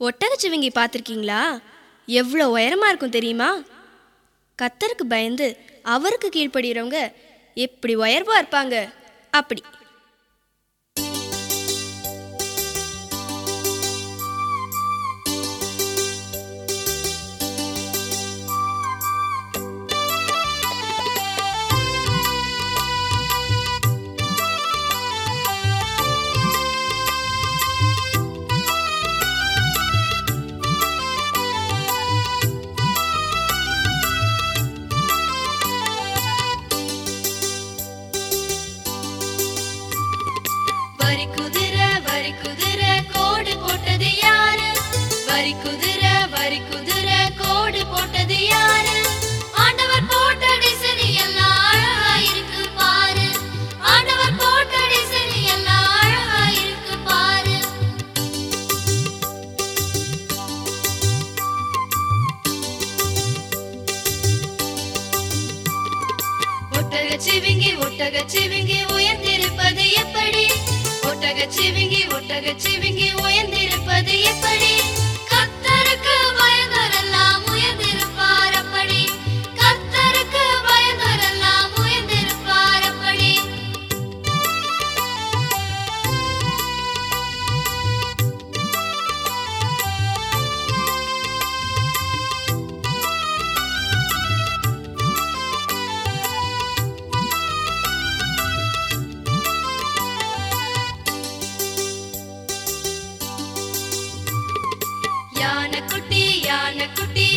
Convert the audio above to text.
ஒட்டகச்சிவிங்கி பார்த்துருக்கீங்களா எவ்வளோ உயரமா இருக்கும் தெரியுமா கத்தருக்கு பயந்து அவருக்கு கீழ்ப்படுகிறவங்க எப்படி உயர்வா இருப்பாங்க அப்படி வரி குதிரை வரி குதிரை கோடு போட்டது யாரு வரி குதிரை வரி குதிரை கோடு போட்டது யாரு ஆண்டவர் போட்ட டிசைன் எல்லாம் அழகா இருக்கு பாரு ஆண்டவர் போட்ட டிசைன் எல்லாம் அழகா இருக்கு பாரு ஒட்டகச்சிவிங்கி ஒட்டகச்சிவிங்கி உயர்ந்திருப்பது எப்படி ஒட்டகச்சிவிங்கி ஒட்டகச்சிவிங்கி உயர்ந்திருப்பது எப்படி கத்தருக்கு பயந்தோரெல்லாம் உயர்ந்திருப்பார் அப்படி கத்தருக்கு பயந்தோரெல்லாம் உயர்ந்திருப்பார் அப்படி யானைக்குட்டி யானைக்குட்டி